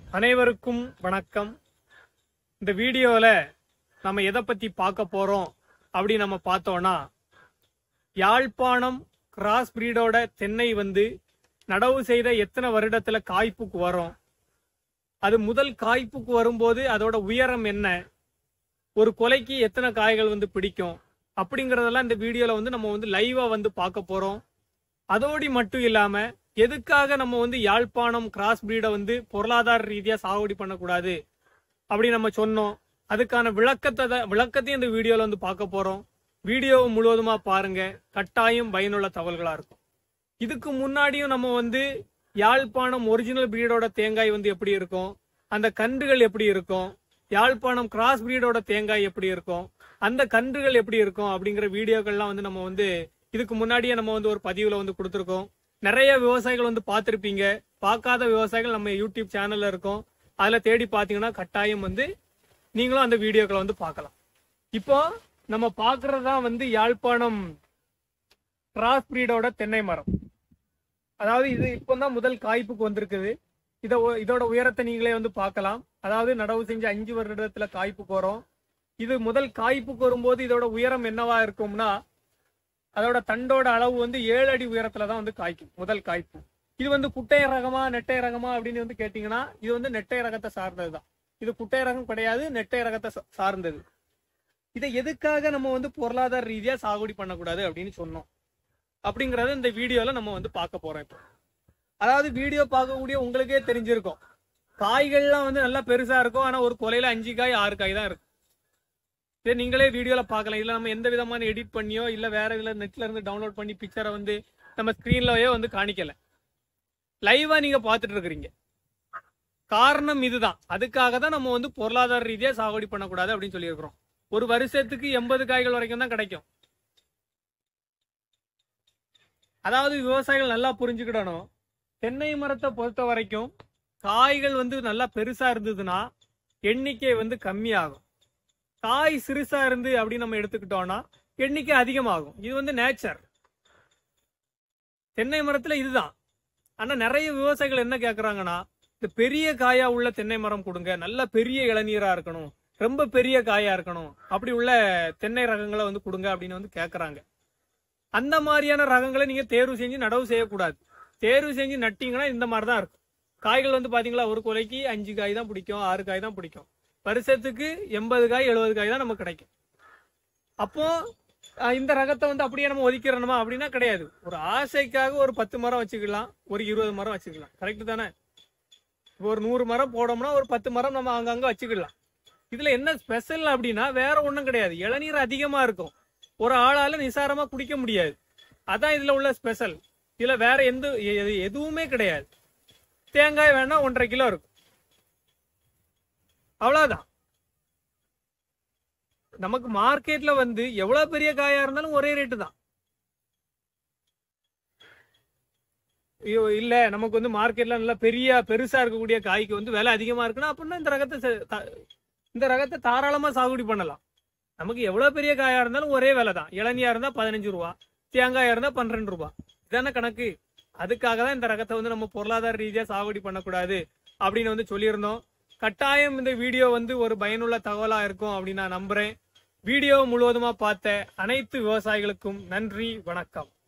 அனைவருக்கும் வணக்கம் இந்த வீடியோவில் நம்ம எதை பற்றி பார்க்க போகிறோம் அப்படி நம்ம பார்த்தோன்னா யாழ்ப்பாணம் கிராஸ் பிரீடோட தென்னை வந்து நடவு செய்த எத்தனை வருடத்தில் காய்ப்புக்கு வரும் அது முதல் காய்ப்புக்கு வரும்போது அதோட உயரம் என்ன ஒரு கொலைக்கு எத்தனை காய்கள் வந்து பிடிக்கும் அப்படிங்கறதெல்லாம் இந்த வீடியோல வந்து நம்ம வந்து லைவா வந்து பார்க்க போறோம் அதோடி மட்டும் இல்லாம எதுக்காக நம்ம வந்து யாழ்ப்பாணம் கிராஸ் பிரீடை வந்து பொருளாதார ரீதியா சாகுபடி பண்ணக்கூடாது அப்படி நம்ம சொன்னோம் அதுக்கான விளக்கத்தை தான்- விளக்கத்தையும் இந்த வீடியோல வந்து பார்க்க போறோம் வீடியோவை முழுவதுமா பாருங்க கட்டாயம் பயனுள்ள தகவல்களா இருக்கும் இதுக்கு முன்னாடியும் நம்ம வந்து யாழ்ப்பாணம் ஒரிஜினல் பிரீடோட தேங்காய் வந்து எப்படி இருக்கும் அந்த கன்றுகள் எப்படி இருக்கும் யாழ்ப்பாணம் கிராஸ் பிரீடோட தேங்காய் எப்படி இருக்கும் அந்த கன்றுகள் எப்படி இருக்கும் அப்படிங்கிற வீடியோக்கள்லாம் வந்து நம்ம வந்து இதுக்கு முன்னாடியே நம்ம வந்து ஒரு பதிவுல வந்து கொடுத்துருக்கோம் நிறைய விவசாயிகள் வந்து பார்த்திருப்பீங்க பார்க்காத விவசாயிகள் நம்ம யூடியூப் சேனல்ல இருக்கோம் அதுல தேடி பார்த்தீங்கன்னா கட்டாயம் வந்து நீங்களும் அந்த வீடியோக்களை வந்து பார்க்கலாம் இப்போ நம்ம பார்க்கறதா வந்து யாழ்ப்பாணம் கிராஸ் பிரீடோட தென்னை மரம் அதாவது இது இப்போதான் முதல் காய்ப்புக்கு வந்திருக்குது இத இதோட உயரத்தை நீங்களே வந்து பார்க்கலாம் அதாவது நடவு செஞ்ச அஞ்சு வருடத்துல காய்ப்புக்கு வரும் இது முதல் காய்ப்புக்கு வரும்போது இதோட உயரம் என்னவா இருக்கும்னா அதோட தண்டோட அளவு வந்து ஏழு அடி உயரத்துல தான் வந்து காய்க்கும் முதல் காய்ப்பு இது வந்து குட்டை ரகமா நெட்டை ரகமா அப்படின்னு வந்து கேட்டீங்கன்னா இது வந்து நெட்டை ரகத்தை சார்ந்தது தான் இது குட்டை ரகம் கிடையாது நெட்டை ரகத்தை சா- சார்ந்தது இதை எதுக்காக நம்ம வந்து பொருளாதார ரீதியா சாகுபடி பண்ணக்கூடாது அப்படின்னு சொன்னோம் அப்படிங்கறத இந்த வீடியோல நம்ம வந்து பார்க்க போறோம் இப்போ அதாவது வீடியோ பார்க்கக்கூடிய உங்களுக்கே தெரிஞ்சிருக்கும் காய்கள்லாம் வந்து நல்லா பெருசா இருக்கும் ஆனா ஒரு கொலையில அஞ்சு காய் ஆறு காய் தான் இருக்கும் இதை நீங்களே வீடியோல பார்க்கலாம் இல்ல நம்ம எந்த விதமான எடிட் பண்ணியோ இல்ல வேற இதுல நெட்ல இருந்து டவுன்லோட் பண்ணி பிக்சரை வந்து நம்ம ஸ்கிரீன்லயோ வந்து காணிக்கல லைவா நீங்க பார்த்துட்டு இருக்கிறீங்க காரணம் இதுதான் அதுக்காக தான் நம்ம வந்து பொருளாதார ரீதியா சாகுபடி பண்ணக்கூடாது அப்படின்னு சொல்லியிருக்கிறோம் ஒரு வருஷத்துக்கு எண்பது காய்கள் வரைக்கும் தான் கிடைக்கும் அதாவது விவசாயிகள் நல்லா புரிஞ்சுக்கிடணும் தென்னை மரத்தை பொறுத்த வரைக்கும் காய்கள் வந்து நல்லா பெருசா இருந்ததுன்னா எண்ணிக்கை வந்து கம்மியாகும் காய் சிறுசா இருந்து அப்படின்னு நம்ம எடுத்துக்கிட்டோம்னா எண்ணிக்கை அதிகமாகும் இது வந்து நேச்சர் தென்னை மரத்துல இதுதான் ஆனா நிறைய விவசாயிகள் என்ன கேக்குறாங்கன்னா இந்த பெரிய காயா உள்ள தென்னை மரம் கொடுங்க நல்ல பெரிய இளநீரா இருக்கணும் ரொம்ப பெரிய காயா இருக்கணும் அப்படி உள்ள தென்னை ரகங்களை வந்து கொடுங்க அப்படின்னு வந்து கேக்குறாங்க அந்த மாதிரியான ரகங்களை நீங்க தேர்வு செஞ்சு நடவு செய்யக்கூடாது தேர்வு செஞ்சு நட்டீங்கன்னா இந்த மாதிரி தான் இருக்கும் காய்கள் வந்து பாத்தீங்களா ஒரு கொலைக்கு அஞ்சு காய் தான் பிடிக்கும் ஆறு காய் தான் பிடிக்கும் வருஷத்துக்கு எண்பது காய் எழுபது காய் தான் நமக்கு கிடைக்கும் அப்போ அஹ், இந்த ரகத்தை வந்து அப்படியே நம்ம ஒதுக்கிறணுமா அப்படின்னா கிடையாது ஒரு ஆசைக்காக ஒரு பத்து மரம் வச்சுக்கலாம் ஒரு இருபது மரம் வச்சுக்கலாம் கரெக்ட் தானே இப்போ ஒரு நூறு மரம் போடோம்னா ஒரு பத்து மரம் நம்ம அங்கங்க வச்சுக்கலாம் இதுல என்ன ஸ்பெஷல் அப்படின்னா வேற ஒண்ணும் கிடையாது இளநீர் அதிகமா இருக்கும் ஒரு ஆளால நிசாரமா குடிக்க முடியாது அதான் இதுல உள்ள ஸ்பெஷல் இதுல வேற எந்த எ- எதுவுமே கிடையாது தேங்காய் வேணா ஒன்றரை கிலோ இருக்கும் அவ்வளவுதான் நமக்கு மார்க்கெட்ல வந்து எவ்வளவு பெரிய காயா இருந்தாலும் ஒரே ரேட்டு தான் ஐயோ இல்ல நமக்கு வந்து மார்க்கெட்ல நல்லா பெரிய பெருசா இருக்கக்கூடிய காய்க்கு வந்து விலை அதிகமா இருக்குன்னா அப்படின்னா இந்த ரகத்தை செ- த- இந்த ரகத்தை தாராளமா சாகுபடி பண்ணலாம் நமக்கு எவ்வளவு பெரிய காயா இருந்தாலும் ஒரே விலை தான் இளநியா இருந்தா பதினஞ்சு ரூபா தேங்காயா இருந்தா பன்னிரெண்டு ரூபா இதானே கணக்கு அதுக்காக தான் இந்த ரகத்தை வந்து நம்ம பொருளாதார ரீதியா சாகுபடி பண்ணக்கூடாது அப்படின்னு வந்து சொல்லியிருந்தோம் கட்டாயம் இந்த வீடியோ வந்து ஒரு பயனுள்ள தகவலா இருக்கும் அப்படின்னு நான் நம்புறேன் வீடியோ முழுவதுமா பார்த்த அனைத்து விவசாயிகளுக்கும் நன்றி வணக்கம்